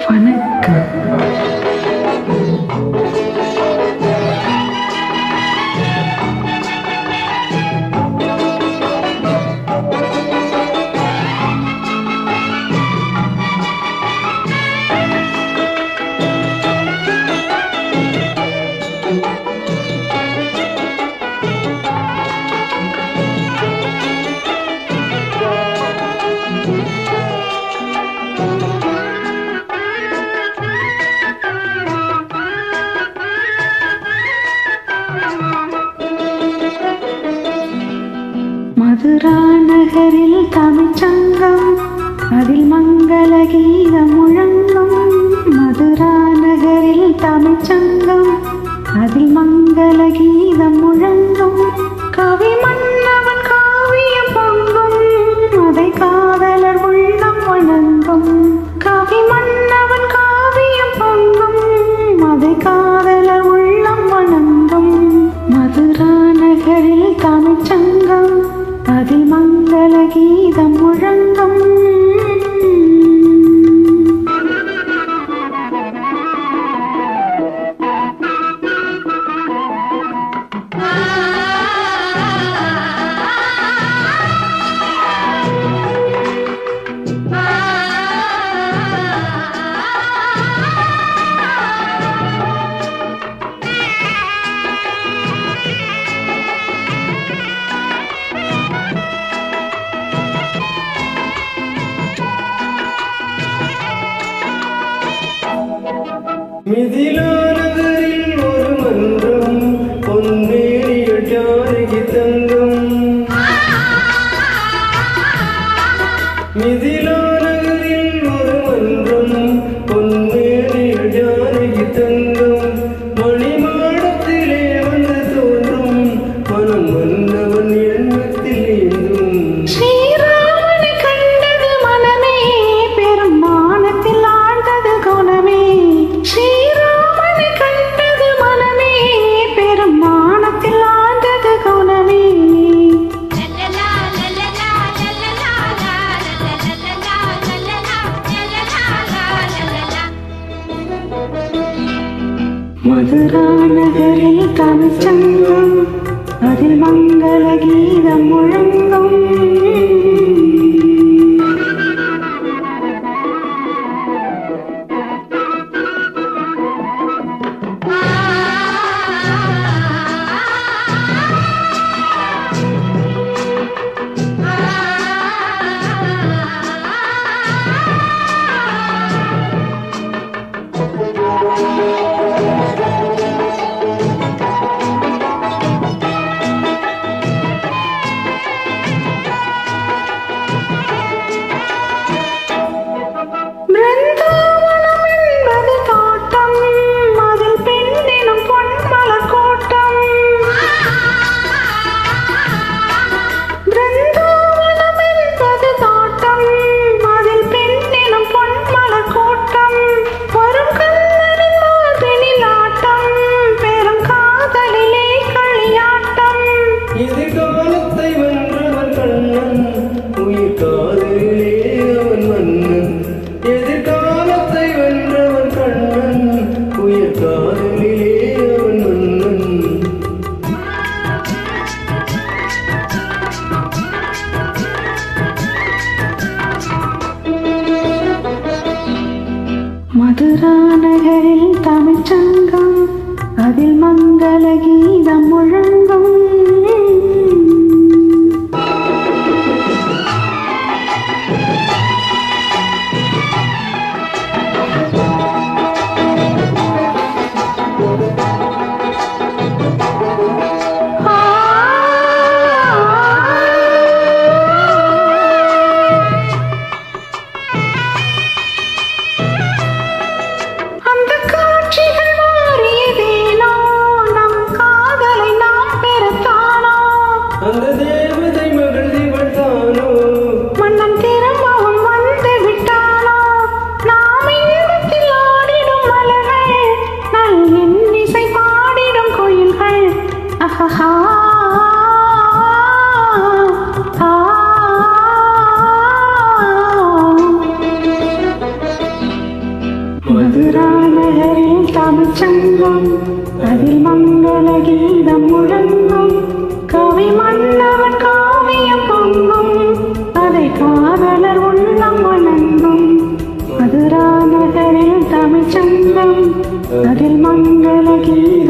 வணக்கம் மதுரா நகரில் தமிழ்ச்சங்கம் அதில் மங்கள கீதம் முழங்கும் மதுரா நகரில் தமிழ்ச்சங்கம் அதில் மங்கள கீதம் முழங்கும் கவி மன்னவன் காவியம் பொங்கும் அதை காதலர் உள்ளம் வணங்கும் கவி மன்னவன் காவியம் பொங்கும் அதை காதலர் உள்ளம் வணங்கும் மதுரா நகரில் தமிழ்ச்சங்கம் அதில் மங்கள கீதம் முழங்கும் மிதிலா நகரில் ஒரு மன்றம் பொன்னேறிய ஜானகி தங்கம் மிதிலா நகரில் ஒரு மன்றம் பொன்னேறிய ஜானகி தங்கம் மணிமாடத்திலே வந்து தோன்றும் மனம் வந்தவன் எண்ணத்தில் ஏந்தும் ஸ்ரீராமனை கண்டது மனமே பெரும் மானத்தில் ஆழ்ந்தது குணமே ஸ்ரீராமனை கண்டது மனமே பெரும் மானத்தில் ஆழ்ந்தது குணமே மதுரா நகரில் தமிழ்ச்சங்கம் அதில் மங்கள கீதம் முழங்கும் பிருந்தாவனம் என்பது தோட்டம் அதில் பெண்ணினும் பொன்மலர் கூட்டம் பிருந்தாவனம் என்பது தோட்டம் அதில் பெண்ணினும் பொன்மலர் கூட்டம் வரும் கண்ணனின் மாதினில் ஆட்டம் பெரும் காதலிலே களியாட்டம் எதிர்காலத்தை வென்றவன் கண்ணன் உயிர் காதலிலே அவன் மன்னன் எதிர்காலத்தை வென்றவன் கண்ணன் உயிர் காதலிலே அவன் மன்னன் மதுரா நகரில் தமிழ்ச்சங்கம் அதில் மங்கள கீதம் முழங்கும் அந்த காட்சிகள் மாறியதேனோ நம் காதலை நாம் தமிழ்ச்சங்கம் அதில் மங்கள கீதம் முழங்கும் கவி மன்னவன் காவியம் பொங்கும் அதை காதலர் உள்ளம் வணங்கும் மதுரா நகரில் தமிழ்ச்சங்கம் அதில் மங்கள கீதம்